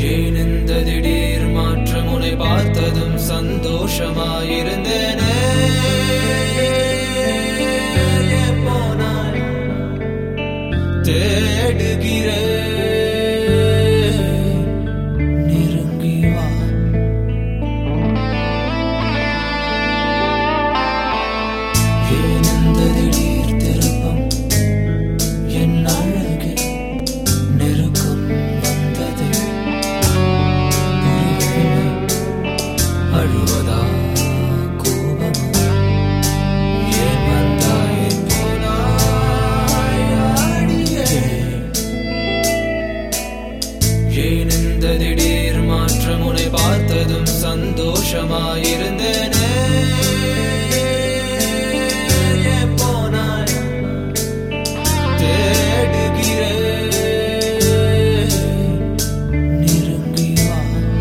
ஏன் இந்த திடீர் மாற்றம் உன்னை பார்த்ததும் சந்தோஷமாயிருந்தேனே ஏன் போனாய் தேடுகிறேன் நெருங்கி வா ஏன் இந்த திடீர் திருப்பம் என் அழகு நெருக்கம் வந்தது புரியவில்லை அழுவதா கோபமா ஏன் வந்தாய் போனாய் ஆடியே ஏன் இந்த திடீர் மாற்றம் உன்னை பார்த்ததும் சந்தோஷமாயிருந்தேனே ஏன் போனாய் தேடுகிறேன் நெருங்கி வா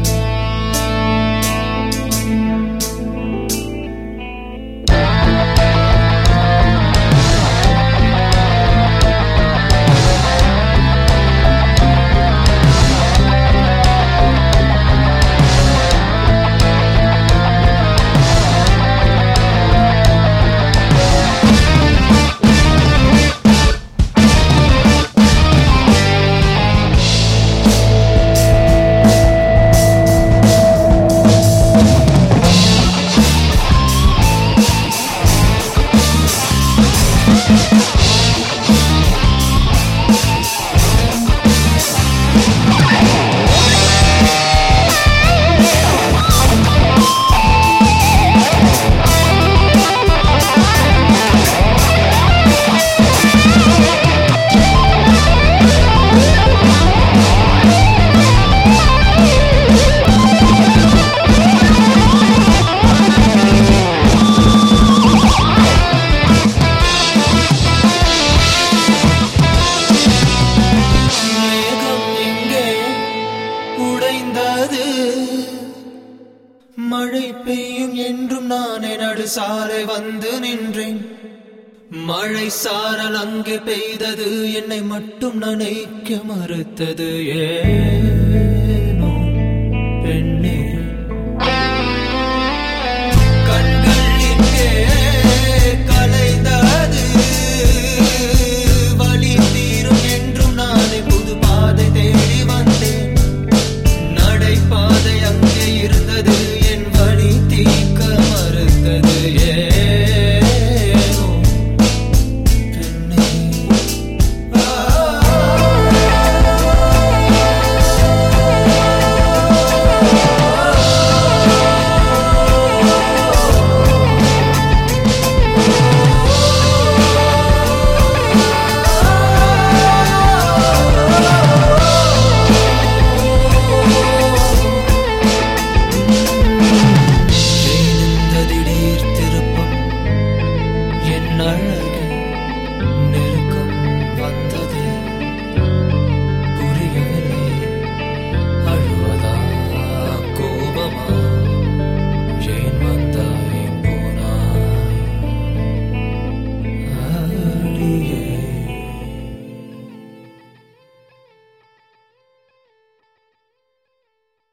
மேகம் எங்கே உடைந்தது மழை பெய்யும் என்றும் நானே நடுசாலை வந்து நின்றேன் மழை சாரல் அங்கே பெய்தது என்னை மட்டும் நனைக்க மறுத்தது ஏனோ பெண்ணே